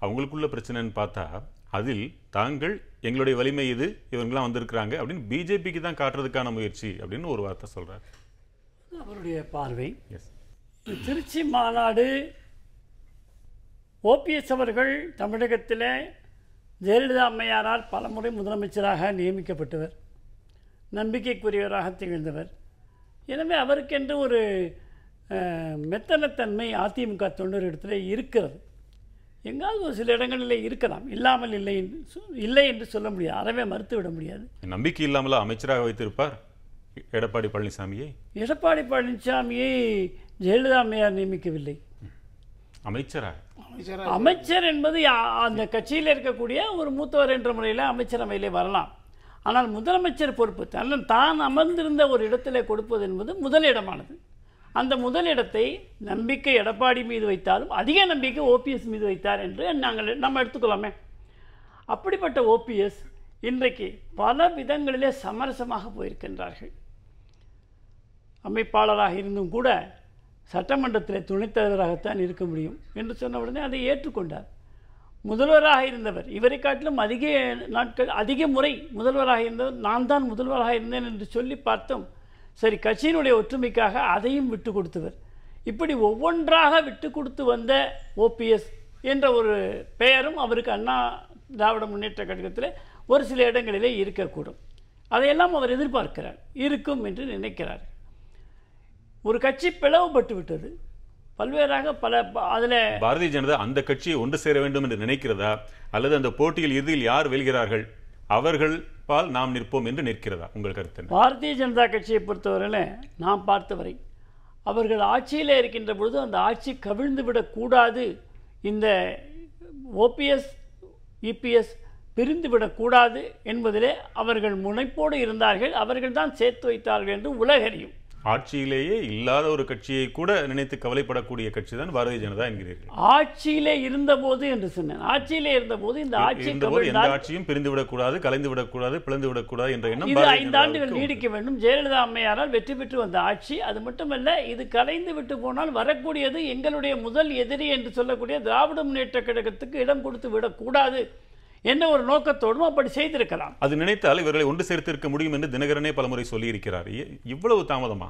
அவங்களுக்குள்ள பிரச்சனைன்னு பார்த்தா அதில் தாங்கள் எங்களுடைய வலிமை இது இவங்கெல்லாம் வந்திருக்கிறாங்க அப்படின்னு பிஜேபிக்கு தான் காட்டுறதுக்கான முயற்சி அப்படின்னு ஒரு வார்த்தை சொல்றாரு அவருடைய பார்வை எஸ் திருச்சி மாநாடு ஓபிஎஸ் அவர்கள் தமிழகத்தில் ஜெயலலிதா அம்மையாரால் பலமுறை முதலமைச்சராக நியமிக்கப்பட்டவர் நம்பிக்கைக்குரியவராக திகழ்ந்தவர் எனவே அவருக்கென்று ஒரு அஹ், மெத்தனத்தன்மை அதிமுக தொண்டர் இடத்துல இருக்கிறது எங்காவது ஒரு சில இடங்களில் இருக்கலாம் இல்லாமல் இல்லை என்று சொ- இல்லை என்று சொல்ல முடியாது அறவே மறுத்து விட முடியாது நம்பிக்கை இல்லாமல அமைச்சராக வைத்திருப்பார் எடப்பாடி பழனிசாமியை எடப்பாடி பழனிசாமியை ஜெயலலிதா அம்மையார் நியமிக்கவில்லை அமைச்சராக அமைச்சர் என்பது யா- அந்த கட்சியில் இருக்கக்கூடிய ஒரு மூத்தவர் என்ற முறையில் அமைச்சரவையிலே வரலாம் ஆனால் முதலமைச்சர் பொறுப்பு தன் தான் அமர்ந்திருந்த ஒரு இடத்திலே கொடுப்பது என்பது முதலிடமானது அந்த முதலிடத்தை நம்பிக்கை எடப்பாடி மீது வைத்தாலும் அதிக நம்பிக்கை ஓபிஎஸ் மீது வைத்தார் என்று நாங்கள் நம்ம எடுத்துக்கலாமே அப்படிப்பட்ட ஓபிஎஸ் இன்றைக்கு பல விதங்களிலே சமரசமாக போயிருக்கின்றார்கள் அமைப்பாளராக இருந்தும் கூட சட்டமன்றத்தில் துணைத் தலைவராகத்தான் இருக்க முடியும் என்று சொன்ன உடனே அதை ஏற்றுக்கொண்டார் முதல்வராக இருந்தவர் இவரை காட்டிலும் அதிக நாட்கள் அதிக முறை முதல்வராக இருந்தவர் நான் தான் முதல்வராக இருந்தேன் என்று சொல்லி பார்த்தோம் சரி கட்சியினுடைய ஒற்றுமைக்காக அதையும் விட்டு கொடுத்தவர் இப்படி ஒவ்வொன்றாக விட்டு கொடுத்து வந்த ஓபிஎஸ் என்ற ஒரு பெயரும் அவருக்கு அண்ணா திராவிட முன்னேற்ற கழகத்தில் ஒரு சில இடங்களிலே இருக்கக்கூடும் அதையெல்லாம் அவர் எதிர்பார்க்கிறார் இருக்கும் என்று நினைக்கிறார் ஒரு கட்சி பிளவுபட்டு விட்டது பல்வேறாக பல அதில் பாரதிய ஜனதா அந்த கட்சியை ஒன்று சேர வேண்டும் என்று நினைக்கிறதா அல்லது அந்த போட்டியில் இறுதியில் யார் வெல்கிறார்கள் அவர்கள் பால் நாம் நிற்போம் என்று நிற்கிறதா உங்கள் கருத்து என்ன? பாரதிய ஜனதா கட்சியை பொறுத்தவரையில் நாம் பார்த்தவரை அவர்கள் ஆட்சியில் இருக்கின்ற பொழுது அந்த ஆட்சி கவிழ்ந்து விடக்கூடாது இந்த ஓபிஎஸ் இபிஎஸ் பிரிந்து விடக்கூடாது என்பதிலே அவர்கள் முனைப்போடு இருந்தார்கள் அவர்கள் தான் சேர்த்து வைத்தார்கள் என்று உலகறியும் ஆட்சியிலேயே இல்லாத ஒரு கட்சியை கூட நினைத்து கவலைப்படக்கூடிய கட்சி தான் பாரதிய ஜனதா என்கிறீர்கள் ஆட்சியிலே இருந்தபோது என்று சொன்னேன் ஆட்சியிலே இருந்தபோது இந்த ஆட்சி இருந்தபோது எந்த கவிழ்ந்தால் ஆட்சியும் பிரிந்து விடக்கூடாது கலைந்து விடக்கூடாது பிளந்து விடக்கூடாது என்ற எண்ணம் இது பாரதிய ஐந்து ஆண்டுகள் ஜனதாவுக்கு உண்டு. நீடிக்க வேண்டும் ஜெயலலிதா அம்மையாரால் வெற்றி பெற்று வந்த ஆட்சி அது மட்டுமல்ல இது கலைந்து விட்டு போனால் வரக்கூடியது எங்களுடைய முதல் எதிரி என்று சொல்லக்கூடிய திராவிட முன்னேற்ற கழகத்துக்கு இடம் கொடுத்து விடக்கூடாது என்ற ஒரு நோக்கத்தோடும் அப்படி செய்திருக்கலாம் அது நினைத்தால் இவர்களை ஒன்று சேர்த்திருக்க முடியும் என்று தினகரனே பலமுறை சொல்லியிருக்கிறார் இ- இவ்வளவு தாமதமா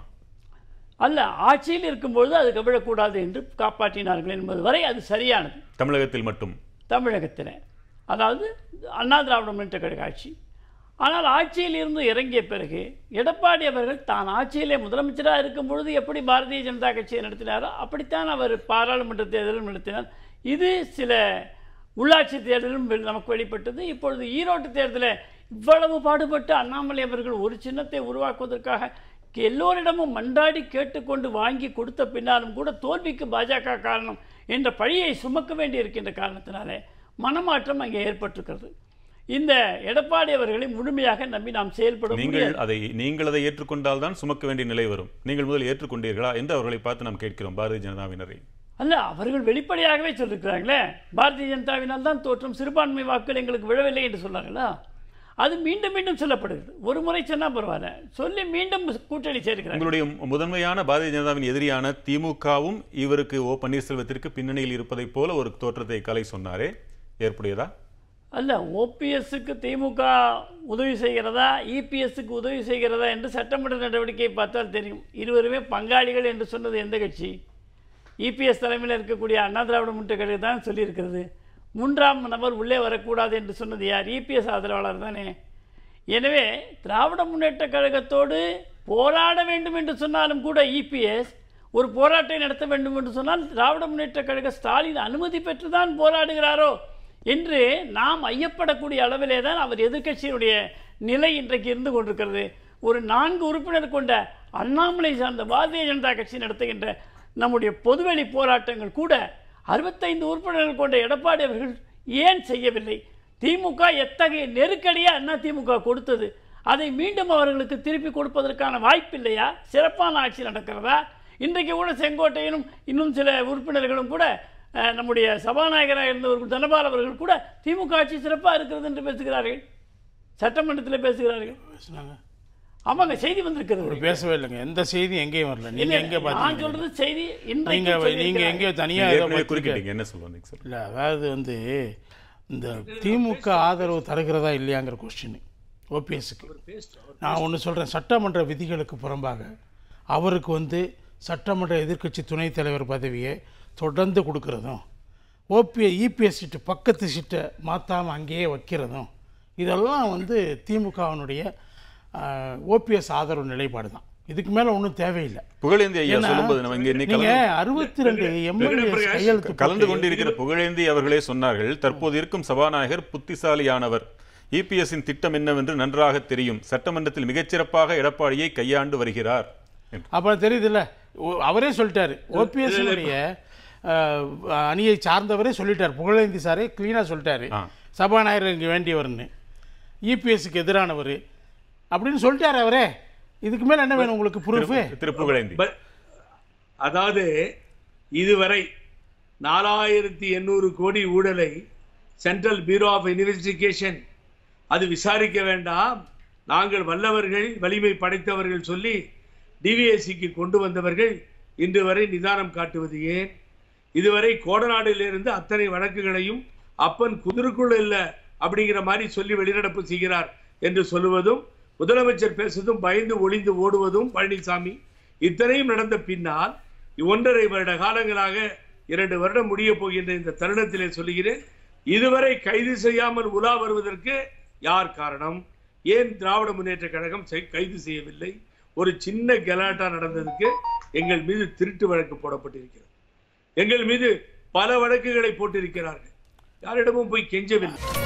அல்ல ஆட்சியில் இருக்கும்பொழுது அது கவிழக்கூடாது என்று காப்பாற்றினார்கள் என்பது வரை அது சரியானது தமிழகத்தில் மட்டும் தமிழகத்தில் அதாவது அண்ணா திராவிட முன்னேற்ற கழக ஆட்சி ஆனால் ஆட்சியில் இருந்து இறங்கிய பிறகு எடப்பாடி அவர்கள் தான் ஆட்சியிலே முதலமைச்சராக இருக்கும் பொழுது எப்படி பாரதிய ஜனதா கட்சியை நடத்தினாரோ அப்படித்தான் அவர் பாராளுமன்ற தேர்தலும் நடத்தினார் இது சில உள்ளாட்சி தேர்தலும் வெ- நமக்கு வெளிப்பட்டது இப்பொழுது ஈரோட்டு தேர்தலில் இவ்வளவு பாடுபட்டு அண்ணாமலை அவர்கள் ஒரு சின்னத்தை உருவாக்குவதற்காக எல்லோரிடமும் மன்றாடி கேட்டுக்கொண்டு வாங்கி கொடுத்த பின்னாலும் கூட தோல்விக்கு பாஜக காரணம் என்ற பழியை சுமக்க வேண்டி இருக்கின்ற காரணத்தினாலே மனமாற்றம் அங்கே ஏற்பட்டிருக்கிறது இந்த எடப்பாடி அவர்களை முழுமையாக நம்பி நாம் செயல்பட நீங்கள் முடியாது அதை நீங்கள் அதை ஏற்றுக்கொண்டால் தான் சுமக்க வேண்டிய நிலை வரும் நீங்கள் முதல் ஏற்றுக்கொண்டீர்களா என்று அவர்களை பார்த்து நாம் கேட்கிறோம் பாரதிய ஜனதாவினரை அல்ல அவர்கள் வெளிப்படையாகவே சொல்லியிருக்கிறாங்களே பாரதிய ஜனதாவினால் தான் தோற்றம் சிறுபான்மை வாக்குகள் எங்களுக்கு விழவில்லை என்று சொன்னாங்களா அது மீண்டும் மீண்டும் சொல்லப்படுகிறது ஒரு முறை சொன்னால் பரவாயில்ல சொல்லி மீண்டும் கூட்டணி சேர்க்கிறாங்க உங்களுடைய முதன்மையான பாரதிய ஜனதாவின் எதிரியான திமுகவும் இவருக்கு ஓ பன்னீர்செல்வத்திற்கு பின்னணியில் இருப்பதைப் போல ஒரு தோற்றத்தை கலை சொன்னாரே ஏற்புடையதா அல்ல ஓபிஎஸ்க்கு திமுக உதவி செய்கிறதா இபிஎஸ்க்கு உதவி செய்கிறதா என்று சட்டமன்ற நடவடிக்கையை பார்த்தால் தெரியும் இருவருமே பங்காளிகள் என்று சொன்னது எந்த கட்சி இபிஎஸ் தலைமையில் இருக்கக்கூடிய அண்ணா திராவிட முன்னேற்ற கழகம் தான் சொல்லியிருக்கிறது மூன்றாம் நபர் உள்ளே வரக்கூடாது என்று சொன்னது யார் இபிஎஸ் ஆதரவாளர் தானே எனவே திராவிட முன்னேற்ற கழகத்தோடு போராட வேண்டும் என்று சொன்னாலும் கூட இபிஎஸ் ஒரு போராட்டம் நடத்த வேண்டும் என்று சொன்னால் திராவிட முன்னேற்ற கழக ஸ்டாலின் அனுமதி பெற்றுதான் போராடுகிறாரோ என்று நாம் ஐயப்படக்கூடிய அளவிலே தான் அவர் எதிர்க்கட்சியினுடைய நிலை இன்றைக்கு இருந்து கொண்டிருக்கிறது ஒரு நான்கு உறுப்பினர் கொண்ட அண்ணாமலை சார்ந்த பாரதிய ஜனதா கட்சி நடத்துகின்ற நம்முடைய பொதுவெளி போராட்டங்கள் கூட அறுபத்தைந்து உறுப்பினர்கள் கொண்ட எடப்பாடி அவர்கள் ஏன் செய்யவில்லை திமுக எத்தகைய நெருக்கடியை அண்ணா திமுக கொடுத்தது அதை மீண்டும் அவர்களுக்கு திருப்பி கொடுப்பதற்கான வாய்ப்பில்லையா சிறப்பான ஆட்சி நடக்கிறதா இன்றைக்கு கூட செங்கோட்டையனும் இன்னும் சில உறுப்பினர்களும் கூட அஹ், நம்முடைய சபாநாயகராக இருந்தவர்கள் தனபால் அவர்கள் கூட திமுக ஆட்சி சிறப்பாக இருக்கிறது என்று பேசுகிறார்கள் சட்டமன்றத்தில் பேசுகிறார்கள் பேசுனாங்க ஆமாங்க செய்தி வந்திருக்கிறது இப்படி பேசவே இல்லைங்க எந்த செய்தியும் எங்கேயும் வரல நீங்க இல்ல, எங்க நான் பார்த்தீங்க சொல்றது செய்தி நீங்க இன்றைக்கு நீங்க சொல்லியிருக்கிறாங்க. எங்கேயோ தனியா நீங்க ஏதோ ஏற்கனவே பத்திரிக்கை- குறுக்கிட்டீங்க என்ன சொல்ல வந்தீங்க சார் இல்லை அதாவது வந்து இந்த திமுக ஆதரவு தருகிறதா இல்லையாங்கிற கொஸ்டின் ஓபிஎஸ்க்கு நான் ஒன்று சொல்கிறேன் சட்டமன்ற விதிகளுக்கு புறம்பாக அவருக்கு வந்து சட்டமன்ற எதிர்க்கட்சி துணைத் தலைவர் பதவியை தொடர்ந்து கொடுக்கறதும் ஓபிஎ இபிஎஸ் சீட்டு பக்கத்து சீட்டை மாற்றாமல் அங்கேயே வைக்கிறதும் இதெல்லாம் வந்து திமுகவினுடைய ஓபிஎஸ் ஆதரவு நிலைப்பாடு தான் இதுக்கு மேலே ஒன்றும் தேவையில்லை புகழேந்தி ஐயா ஏன்னா, சொல்லும்போது நம்ம இங்க இன்னைக்கு நீங்க கலந்து- அறுபத்தி ரெண்டு எம்எல்ஏ கையெழுத்து கலந்து போட்டு- கொண்டிருக்கிற புகழேந்தி அவர்களே சொன்னார்கள் தற்போது இருக்கும் சபாநாயகர் புத்திசாலியானவர் இபிஎஸ்ஸின் திட்டம் என்னவென்று நன்றாக தெரியும் சட்டமன்றத்தில் மிகச்சிறப்பாக எடப்பாடியை கையாண்டு வருகிறார் என்று. அப்புறம் தெரியுதுல்ல ஓ- அவரே சொல்லிட்டாரு ஓபிஎஸ்னுடைய அணியை சார்ந்தவரே சொல்லிட்டார் புகழேந்தி சாரே க்ளீனாக சொல்லிட்டாரு ஆ. சபாநாயகர் இங்கே வேண்டியவர்னு இபிஎஸ்க்கு எதிரானவர் அப்படின்னு சொல்லிட்டாரு அவரே இதுக்கு மேலே என்ன வேணும் உங்களுக்கு ப்ரூஃபு திரு புகழேந்தி ப- அதாவது இதுவரை நாலாயிரத்தி எண்ணூறு கோடி ஊழலை சென்ட்ரல் பியூரோ ஆஃப் இன்வெஸ்டிகேஷன் அது விசாரிக்க வேண்டாம் நாங்கள் வல்லவர்கள் வலிமை படைத்தவர்கள் சொல்லி டிவிஎஸ்சிக்கு கொண்டு வந்தவர்கள் இன்று வரை நிதானம் காட்டுவது ஏன் இதுவரை கோடநாடிலிருந்து அத்தனை வழக்குகளையும் அப்பன் குதிருக்குள்ள இல்ல அப்படிங்கிற மாதிரி சொல்லி வெளிநடப்பு செய்கிறார் என்று சொல்லுவதும் முதலமைச்சர் பேசுவதும் பயந்து ஒளிந்து ஓடுவதும் பழனிசாமி இத்தனையும் நடந்த பின்னால் ஒன்றரை வருட காலங்களாக இரண்டு வருடம் முடிய போகின்ற இந்த தருணத்திலே சொல்லுகிறேன் இதுவரை கைது செய்யாமல் உலா வருவதற்கு யார் காரணம் ஏன் திராவிட முன்னேற்ற கழகம் செய்- கைது செய்யவில்லை ஒரு சின்ன கலாட்டா நடந்ததுக்கு எங்கள் மீது திருட்டு வழக்கு போடப்பட்டிருக்கிறது எங்கள் மீது பல வழக்குகளை போட்டிருக்கிறார்கள் யாரிடமும் போய் கெஞ்சவில்லை